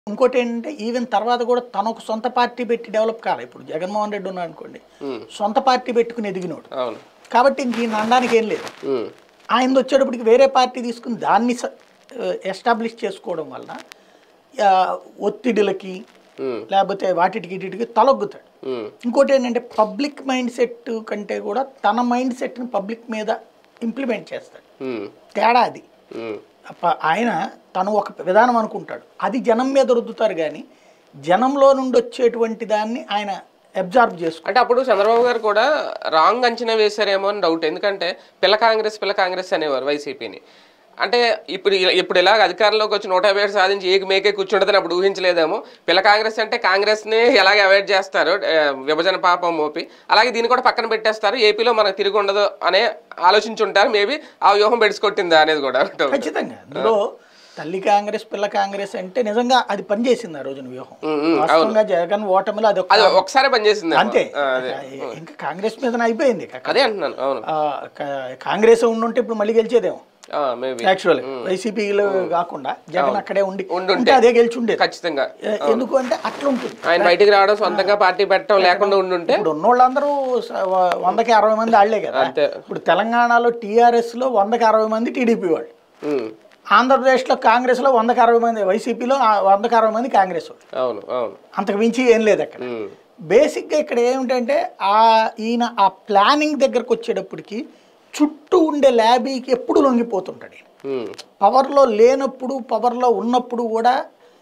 ఇంకోటి ఏంటంటే ఈవెన్ తర్వాత కూడా తను ఒక సొంత పార్టీ పెట్టి డెవలప్ కాలే ఇప్పుడు జగన్మోహన్ రెడ్డి ఉన్నాడు అనుకోండి ఉమ్, సొంత పార్టీ పెట్టుకుని ఎదిగినోడు అవును కాబట్టి ఇంక ఈయన అనడానికి ఏం లేదు ఉమ్, ఆయన వచ్చేటప్పటికి వేరే పార్టీ తీసుకుని దాన్ని ఎస్టాబ్లిష్ చేసుకోవడం వలన ఆ, ఒత్తిడిలకి ఉమ్, లేకపోతే వాటికి వీటికి తలొగ్గుతాడు ఉమ్, ఇంకోటి ఏంటంటే పబ్లిక్ మైండ్ సెట్ కంటే కూడా తన మైండ్ సెట్ని పబ్లిక్ మీద ఇంప్లిమెంట్ చేస్తాడు ఉమ్, తేడా అది ఉమ్. అప్ప- ఆయన తను ఒక విధానం అనుకుంటాడు అది జనం మీద రుద్దుతారు కానీ జనంలో నుండి వచ్చేటువంటి దాన్ని ఆయన అబ్జార్బ్ చేసుకుంటాడు అంటే అప్పుడు చంద్రబాబు గారు కూడా రాంగ్ అంచనా వేశారేమో అని డౌట్ ఎందుకంటే పిల్ల కాంగ్రెస్ పిల్ల కాంగ్రెస్ అనేవారు వైసీపీని అంటే ఇప్పుడు ఇలా- ఇప్పుడు ఇలాగ అధికారంలోకి వచ్చి నూట యాభై ఏడు సాధించి ఏకి మేకే కూర్చుంటుందని అప్పుడు ఊహించలేదేమో పిల్ల కాంగ్రెస్ అంటే కాంగ్రెస్ని ఎలాగ అవాయిడ్ చేస్తారు ఆ, విభజన పాపం మోపి అలాగే దీన్ని కూడా పక్కన పెట్టేస్తారు ఏపీలో మనకు తిరిగి ఉండదు అనే ఆలోచించుంటారు మేబీ ఆ వ్యూహం బెడిసికొట్టిందా అనేది కూడా doubt. ఖచ్చితంగా అందులో తల్లి కాంగ్రెస్ పిల్ల కాంగ్రెస్ అంటే నిజంగా అది పనిచేసింది ఆ రోజున వ్యూహం ఉమ్, ఉమ్, వాస్తవంగా జగన్ ఓటమిలో అది ఒక అది ఒకసారి పనిచేసింది అంతే అదే ఇంకా కాంగ్రెస్ మీద అయిపోయింది ఇక. అదే అంటున్నాను అవును ఆ, కా- కాంగ్రెస్ ఉండుంటే ఇప్పుడు మళ్ళీ గెలిచేదేమో మేబీ యాక్చువల్ వైసీపీలో కాకుండా జగన్ అక్కడే ఉండి ఉండుంటే. ఉంటే అదే గెలిచి ఉండేది ఖచ్చితంగా ఎ- ఎందుకు అంటే అట్లా ఉంటుంది ఆయన బయటికి రావడం సొంతంగా పార్టీ పెట్టడం లేకుండా ఉండుంటే ఇప్పుడు ఉన్నోళ్ళందరూ స- వ- వందకి అరవై మంది ఆళ్లే కదా అంతే. ఇప్పుడు తెలంగాణలో టీఆర్ఎస్ లో వందకి అరవై మంది టీడీపీ వాళ్ళు ఉమ్, ఆంధ్రప్రదేశ్లో కాంగ్రెస్లో వందకి అరవై మంది వైసీపీలో ఆ వందకి అరవై మంది కాంగ్రెస్ వాళ్ళు అవును అవును అంతకు మించి ఏం లేదు అక్కడ ఉమ్, బేసిక్గా ఇక్కడ ఏమిటంటే ఆ ఈయన ఆ ప్లానింగ్ దగ్గరకు వచ్చేటప్పటికి చుట్టూ ఉండే ల్యాబీకి ఎప్పుడు లొంగిపోతుంటాడు ఈయన ఉమ్, పవర్లో లేనప్పుడు పవర్లో ఉన్నప్పుడు కూడా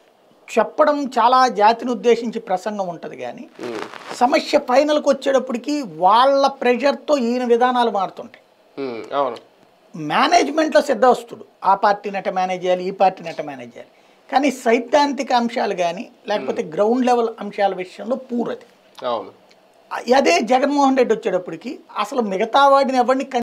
చెప్పడం చాలా జాతిని ఉద్దేశించి ప్రసంగం ఉంటుంది కానీ ఉమ్, సమస్య ఫైనల్కి వచ్చేటప్పటికి వాళ్ళ ప్రెషర్తో ఈయన విధానాలు మారుతుంటాయి ఉమ్, అవును మేనేజ్మెంట్లో సిద్ధవస్తుడు ఆ పార్టీని ఎట్ట మేనేజ్ చేయాలి ఈ పార్టీని ఎట్ట మేనేజ్ చేయాలి కానీ సైద్ధాంతిక అంశాలు కానీ లేకపోతే గ్రౌండ్ లెవెల్ అంశాల విషయంలో పూరది అవును అదే జగన్మోహన్ రెడ్డి వచ్చేటప్పటికి అసలు మిగతా వాడిని ఎవరిని